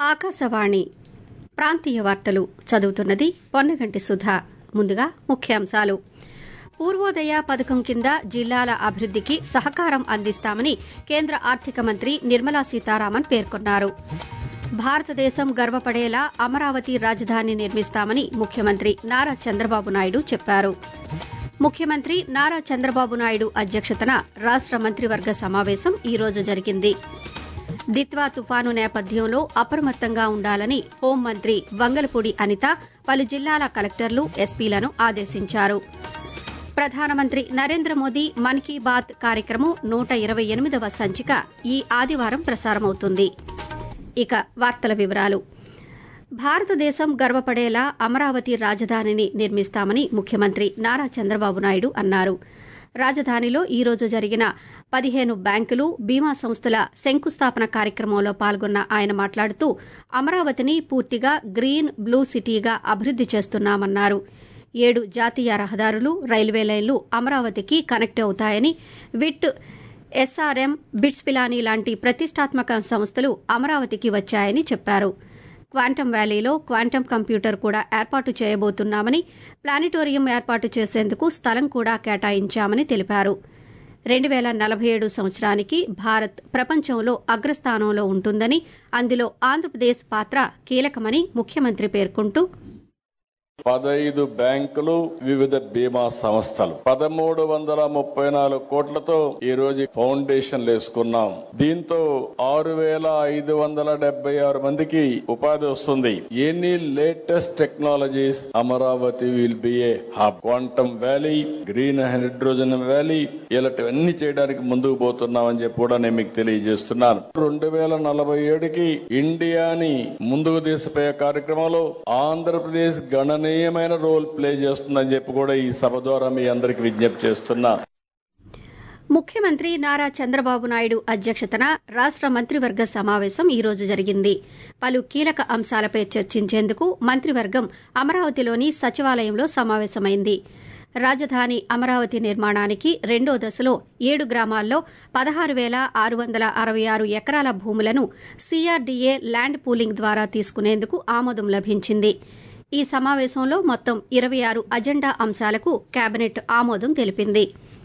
ఆకాశవాణి ప్రాంతీయ వార్తలు చదువుతున్నది పొన్నగంటి సుధా ముందుగా ముఖ్యాంశాలు పూర్వోదయ పథకం కింద జిల్లాల అభివృద్దికి సహకారం అందిస్తామని కేంద్ర ఆర్థిక మంత్రి నిర్మలా సీతారామన్ పేర్కొన్నారు భారతదేశం గర్వపడేలా అమరావతి రాజధాని నిర్మిస్తామని ముఖ్యమంత్రి నారా చంద్రబాబు నాయుడు చెప్పారు ముఖ్యమంత్రి నారా చంద్రబాబు నాయుడు అధ్యక్షతన రాష్ట మంత్రివర్గ సమావేశం ఈ రోజు జరిగింది దిత్వా తుఫాను నేపథ్యంలో అప్రమత్తంగా ఉండాలని హోంమంత్రి వంగలపూడి అనిత పలు జిల్లాల కలెక్టర్లు ఎస్పీలను ఆదేశించారు ప్రధానమంత్రి నరేంద్ర మోదీ మన్ కీ బాత్ కార్యక్రమం నూట ఇరవై ఎనిమిదవ సంచిక ఈ ఆదివారం ప్రసారమవుతుంది ఇక వార్తల వివరాలు భారతదేశం గర్వపడేలా అమరావతి రాజధానిని నిర్మిస్తామని ముఖ్యమంత్రి నారా చంద్రబాబు నాయుడు అన్నారు రాజధానిలో ఈ రోజు జరిగిన పదిహేను బ్యాంకులు బీమా సంస్థల శంకుస్థాపన కార్యక్రమంలో పాల్గొన్న ఆయన మాట్లాడుతూ అమరావతిని పూర్తిగా గ్రీన్ బ్లూ సిటీగా అభివృద్ది చేస్తున్నామన్నారు ఏడు జాతీయ రహదారులు రైల్వే లైన్లు అమరావతికి కనెక్ట్ అవుతాయని విట్ ఎస్ఆర్ఎం బిట్స్ పిలానీ లాంటి ప్రతిష్టాత్మక సంస్థలు అమరావతికి వచ్చాయని చెప్పారు క్వాంటం వ్యాలీలో క్వాంటం కంప్యూటర్ కూడా ఏర్పాటు చేయబోతున్నామని ప్లానిటోరియం ఏర్పాటు చేసేందుకు స్థలం కూడా కేటాయించామని తెలిపారు రెండు వేల నలభై ఏడు సంవత్సరానికి భారత్ ప్రపంచంలో అగ్రస్థానంలో ఉంటుందని అందులో ఆంధ్రప్రదేశ్ పాత్ర కీలకమని ముఖ్యమంత్రి పేర్కొంటూ పదైదు బ్యాంకులు వివిధ బీమా సంస్థలు పదమూడు వందల ముప్పై నాలుగు కోట్లతో ఈ రోజు ఫౌండేషన్లు వేసుకున్నాం దీంతో ఆరు వేల ఐదు వందల డెబ్బై ఆరు మందికి ఉపాధి వస్తుంది any latest technologies Amaravati will be a hub quantum valley green hydrogen valley ఇలాంటివన్నీ చేయడానికి ముందుకు పోతున్నామని చెప్పి కూడా నేను మీకు తెలియజేస్తున్నాను రెండు వేల నలభై ఏడుకి ఇండియాని ముందుకు తీసుకుపోయే కార్యక్రమంలో ఆంధ్రప్రదేశ్ గణనీయ గణనీయమైన రోల్ ప్లే చేస్తుందని చెప్పి కూడా ఈ సభ ద్వారా మీ అందరికి విజ్ఞప్తి చేస్తున్నా ముఖ్యమంత్రి నారా చంద్రబాబు నాయుడు అధ్యక్షతన రాష్ట మంత్రివర్గ సమావేశం ఈ రోజు జరిగింది పలు కీలక అంశాలపై చర్చించేందుకు మంత్రివర్గం అమరావతిలోని సచివాలయంలో సమావేశమైంది రాజధాని అమరావతి నిర్మాణానికి రెండో దశలో ఏడు గ్రామాల్లో పదహారు వేల ఆరు వందల అరవై ఆరు ఎకరాల భూములను సీఆర్డీఏ ల్యాండ్ పూలింగ్ ద్వారా తీసుకునేందుకు ఆమోదం లభించింది ఈ సమావేశంలో మొత్తం ఇరవై ఆరు అజెండా అంశాలకు కేబినెట్ ఆమోదం తెలిపింది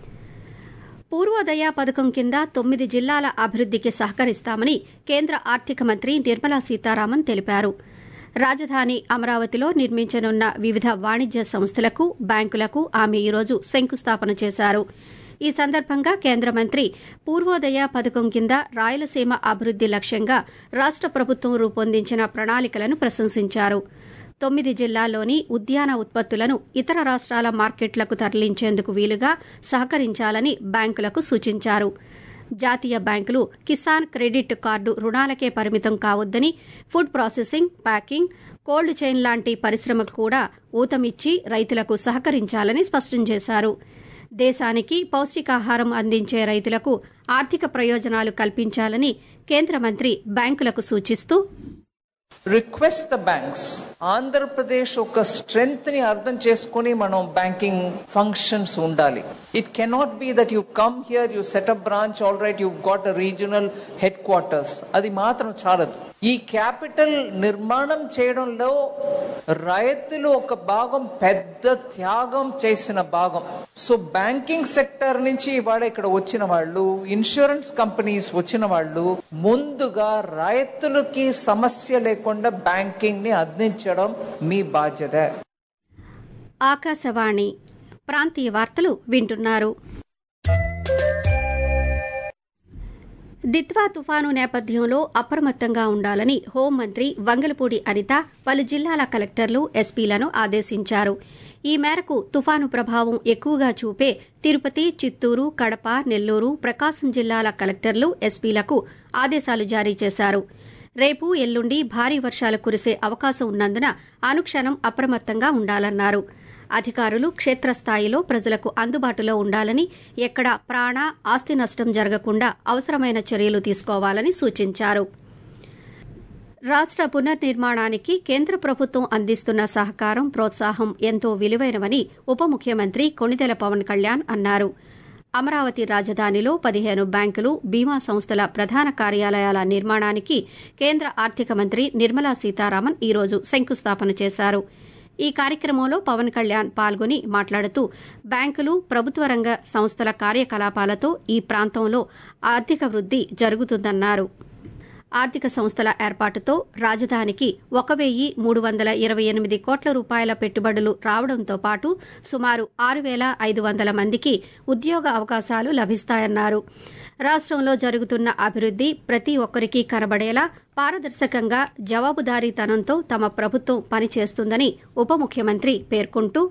పూర్వోదయ పథకం కింద తొమ్మిది జిల్లాల అభివృద్దికి సహకరిస్తామని కేంద్ర ఆర్థిక మంత్రి నిర్మలా సీతారామన్ తెలిపారు రాజధాని అమరావతిలో నిర్మించనున్న వివిధ వాణిజ్య సంస్థలకు బ్యాంకులకు ఆమె ఈరోజు శంకుస్థాపన చేశారు ఈ సందర్భంగా కేంద్ర మంత్రి పూర్వోదయ పథకం కింద రాయలసీమ అభివృద్ది లక్ష్యంగా రాష్ట ప్రభుత్వం రూపొందించిన ప్రణాళికలను ప్రశంసించారు తొమ్మిది జిల్లాల్లోని ఉద్యాన ఉత్పత్తులను ఇతర రాష్ట్రాల మార్కెట్లకు తరలించేందుకు వీలుగా సహకరించాలని బ్యాంకులకు సూచించారు జాతీయ బ్యాంకులు కిసాన్ క్రెడిట్ కార్డు రుణాలకే పరిమితం కావద్దని food processing packing cold chain లాంటి పరిశ్రమకు కూడా ఊతమిచ్చి రైతులకు సహకరించాలని స్పష్టం చేశారు దేశానికి పౌష్టికాహారం అందించే రైతులకు ఆర్థిక ప్రయోజనాలు కల్పించాలని కేంద్ర మంత్రి బ్యాంకులకు సూచిస్తూ రిక్వెస్ట్ ద బ్యాంక్స్ ఆంధ్రప్రదేశ్ ఒక స్ట్రెంగ్త్ ని అర్థం చేసుకుని మనం బ్యాంకింగ్ ఫంక్షన్స్ ఉండాలి it cannot be that you come here you set up branch all right you got a regional headquarters అది మాత్రం చాలదు ఈ క్యాపిటల్ నిర్మాణం చేయడంలో రైతులు ఒక భాగం పెద్ద త్యాగం చేసిన భాగం సో బ్యాంకింగ్ సెక్టర్ నుంచి ఇవాళ ఇక్కడ వచ్చిన వాళ్ళు ఇన్సూరెన్స్ కంపెనీస్ వచ్చిన వాళ్ళు ముందుగా రైతులకి సమస్య లేకుండా బ్యాంకింగ్ ని అందించడం మీ బాధ్యత ఆకాశవాణి ప్రాంతీయ వార్తలు వింటున్నారు దిత్వా తుఫాను నేపథ్యంలో అప్రమత్తంగా ఉండాలని హోంమంత్రి వంగలపూడి అనిత పలు జిల్లాల కలెక్టర్లు ఎస్పీలను ఆదేశించారు ఈ మేరకు తుఫాను ప్రభావం ఎక్కువగా చూపే తిరుపతి చిత్తూరు కడప నెల్లూరు ప్రకాశం జిల్లాల కలెక్టర్లు ఎస్పీలకు ఆదేశాలు జారీ చేశారు రేపు ఎల్లుండి భారీ వర్షాలు కురిసే అవకాశం ఉన్నందున అనుక్షణం అప్రమత్తంగా ఉండాలన్నారు అధికారులు క్షేత్రస్థాయిలో ప్రజలకు అందుబాటులో ఉండాలని ఎక్కడ ప్రాణ ఆస్తి నష్టం జరగకుండా అవసరమైన చర్యలు తీసుకోవాలని సూచించారు రాష్ట పునర్నిర్మాణానికి కేంద్ర ప్రభుత్వం అందిస్తున్న సహకారం ప్రోత్సాహం ఎంతో విలువైనవని ఉప ముఖ్యమంత్రి కొణిదెల పవన్ కళ్యాణ్ అన్నారు అమరావతి రాజధానిలో పదిహేను బ్యాంకులు బీమా సంస్థల ప్రధాన కార్యాలయాల నిర్మాణానికి కేంద్ర ఆర్థిక మంత్రి నిర్మలా సీతారామన్ ఈరోజు శంకుస్థాపన చేశారు ఈ కార్యక్రమంలో పవన్ కళ్యాణ్ పాల్గొని మాట్లాడుతూ బ్యాంకులు ప్రభుత్వ రంగ సంస్థల కార్యకలాపాలతో ఈ ప్రాంతంలో ఆర్థిక వృద్ది జరుగుతుందన్నారు ఆర్థిక సంస్థల ఏర్పాటుతో రాజధానికి ఒక వెయ్యి మూడు వందల ఇరవై ఎనిమిది కోట్ల రూపాయల పెట్టుబడులు రావడంతో పాటు సుమారు ఆరు వేల ఐదు వందల మందికి ఉద్యోగ అవకాశాలు లభిస్తాయన్నారు రాష్టంలో జరుగుతున్న అభివృద్ది ప్రతి ఒక్కరికి కనబడేలా పారదర్శకంగా జవాబుదారీతనంతో తమ ప్రభుత్వం పనిచేస్తుందని ఉప ముఖ్యమంత్రి పేర్కొంటూ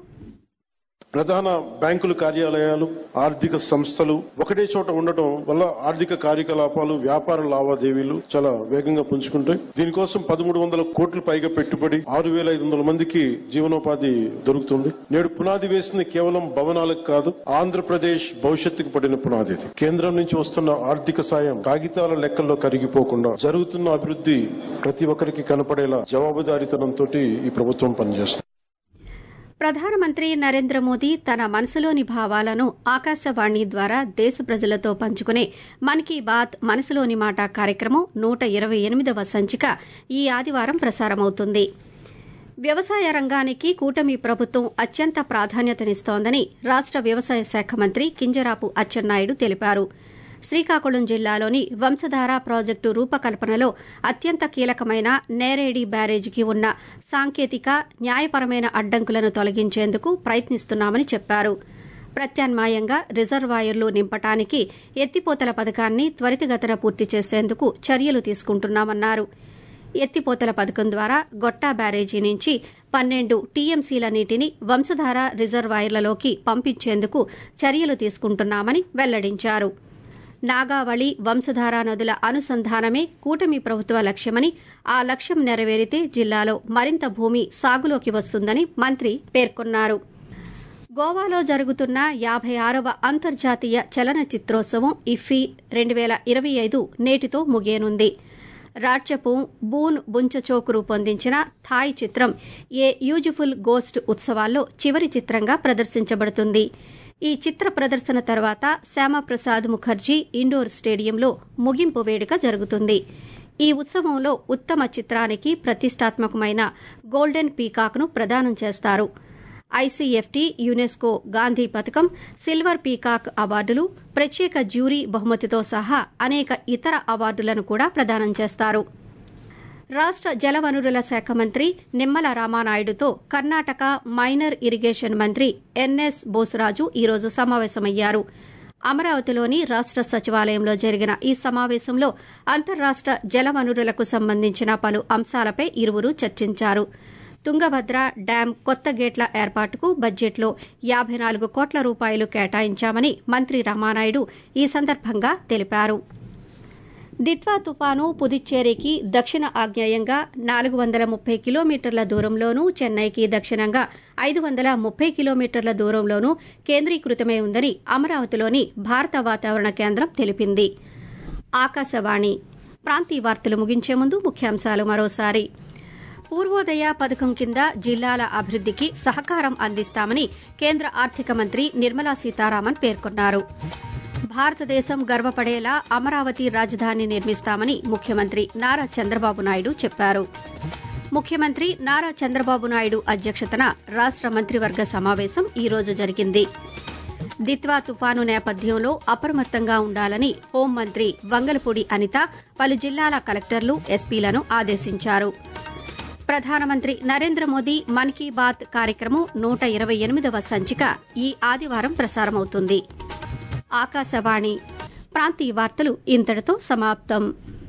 ప్రధాన బ్యాంకుల కార్యాలయాలు ఆర్థిక సంస్థలు ఒకటే చోట ఉండటం వల్ల ఆర్థిక కార్యకలాపాలు వ్యాపార లావాదేవీలు చాలా వేగంగా పుంజుకుంటాయి దీనికోసం పదమూడు వందల కోట్ల పైగా పెట్టుబడి ఆరు వేల ఐదు వందల మందికి జీవనోపాధి దొరుకుతుంది నేడు పునాది వేసింది కేవలం భవనాలకు కాదు ఆంధ్రప్రదేశ్ భవిష్యత్తుకు పడిన పునాది ఇది కేంద్రం నుంచి వస్తున్న ఆర్థిక సాయం కాగితాల లెక్కల్లో కరిగిపోకుండా జరుగుతున్న అభివృద్ధి ప్రతి ఒక్కరికి కనపడేలా జవాబుదారీతనంతో ఈ ప్రభుత్వం పనిచేస్తుంది ప్రధానమంత్రి నరేంద్ర మోదీ తన మనసులోని భావాలను ఆకాశవాణి ద్వారా దేశ ప్రజలతో పంచుకునే మన్ కీ బాత్ మనసులోని మాట కార్యక్రమం నూట ఇరవై ఎనిమిదవ సంచిక ఈ ఆదివారం ప్రసారమవుతుంది వ్యవసాయ రంగానికి కూటమి ప్రభుత్వం అత్యంత ప్రాధాన్యతనిస్తోందని రాష్ట వ్యవసాయ శాఖ మంత్రి కింజరాపు అచ్చెన్నాయుడు తెలిపారు శ్రీకాకుళం జిల్లాలోని వంశధార ప్రాజెక్టు రూపకల్పనలో అత్యంత కీలకమైన నేరేడి బ్యారేజీకి ఉన్న సాంకేతిక న్యాయపరమైన అడ్డంకులను తొలగించేందుకు ప్రయత్నిస్తున్నామని చెప్పారు ప్రత్యామ్నాయంగా రిజర్వాయర్లు నింపటానికి ఎత్తిపోతల పథకాన్ని త్వరితగతిన పూర్తి చేసేందుకు చర్యలు తీసుకుంటున్నామన్నారు ఎత్తిపోతల పథకం ద్వారా గొట్టా బ్యారేజీ నుంచి పన్నెండు టీఎంసీల నీటిని వంశధార రిజర్వాయర్లలోకి పంపించేందుకు చర్యలు తీసుకుంటున్నామని వెల్లడించారు నాగావళి వంశధార నదుల అనుసంధానమే కూటమి ప్రభుత్వ లక్ష్యమని ఆ లక్ష్యం నెరవేరితే జిల్లాలో మరింత భూమి సాగులోకి వస్తుందని మంత్రి పేర్కొన్నారు గోవాలో జరుగుతున్న యాభై ఆరవ అంతర్జాతీయ చలన చిత్రోత్సవం ఇఫీ రెండు వేల ఇరవై ఐదు నేటితో ముగియనుంది రాజ్యపు బూన్ బుంచచోక్ రూపొందించిన థాయ్ చిత్రం ఏ యూజ్ఫుల్ గోస్ట్ ఉత్సవాల్లో చివరి చిత్రంగా ప్రదర్శించబడుతుంది ఈ చిత్ర ప్రదర్శన తర్వాత శ్యామప్రసాద్ ముఖర్జీ ఇండోర్ స్టేడియంలో ముగింపు వేడుక జరుగుతుంది ఈ ఉత్సవంలో ఉత్తమ చిత్రానికి ప్రతిష్టాత్మకమైన గోల్డెన్ పీకాక్ను ప్రదానం చేస్తారు ఐసీఎఫ్టీ యునెస్కో గాంధీ పథకం సిల్వర్ పీకాక్ అవార్డులు ప్రత్యేక జ్యూరీ బహుమతితో సహా అనేక ఇతర అవార్డులను కూడా ప్రదానం చేస్తారు రాష్ట జలవనరుల శాఖ మంత్రి నిమ్మల రామానాయుడుతో కర్ణాటక మైనర్ ఇరిగేషన్ మంత్రి ఎన్ఎస్ బోసురాజు ఈరోజు సమావేశమయ్యారు అమరావతిలోని రాష్ట సచివాలయంలో జరిగిన ఈ సమావేశంలో అంతర్రాష్ట జలవనరులకు సంబంధించిన పలు అంశాలపై ఇరువురు చర్చించారు తుంగభద్ర డ్యాం కొత్త గేట్ల ఏర్పాటుకు బడ్జెట్లో యాబై నాలుగు కోట్ల రూపాయలు కేటాయించామని మంత్రి రామానాయుడు ఈ సందర్భంగా తెలిపారు దిత్వా తుపాను పుదుచ్చేరికి దక్షిణ ఆగ్నేయంగా నాలుగు వందల ముప్పై కిలోమీటర్ల దూరంలోనూ చెన్నైకి దక్షిణంగా ఐదు వందల ముప్పై కిలోమీటర్ల దూరంలోనూ కేంద్రీకృతమై ఉందని అమరావతిలోని భారత వాతావరణ కేంద్రం తెలిపింది ఆకాశవాణి ప్రాంతీయ వార్తలు ముగించే ముందు ముఖ్యాంశాలు మరోసారి పూర్వోదయ పథకం కింద జిల్లాల అభివృద్దికి సహకారం అందిస్తామని కేంద్ర ఆర్థిక మంత్రి నిర్మలా సీతారామన్ పేర్కొన్నారు భారతదేశం గర్వపడేలా అమరావతి రాజధాని నిర్మిస్తామని ముఖ్యమంత్రి నారా చంద్రబాబు నాయుడు చెప్పారు ముఖ్యమంత్రి నారా చంద్రబాబు నాయుడు అధ్యక్షతన రాష్ట మంత్రివర్గ సమావేశం ఈ రోజు జరిగింది దిత్వా తుఫాను నేపథ్యంలో అప్రమత్తంగా ఉండాలని హోంమంత్రి వంగలపూడి అనిత పలు జిల్లాల కలెక్టర్లు ఎస్పీలను ఆదేశించారు ప్రధానమంత్రి నరేంద్ర మోదీ మన్ కీ బాత్ కార్యక్రమం నూట ఇరవై ఎనిమిదవ సంచిక ఈ ఆదివారం ప్రసారమవుతుంది ఆకాశవాణి ప్రాంతీయ వార్తలు ఇంతటితో సమాప్తం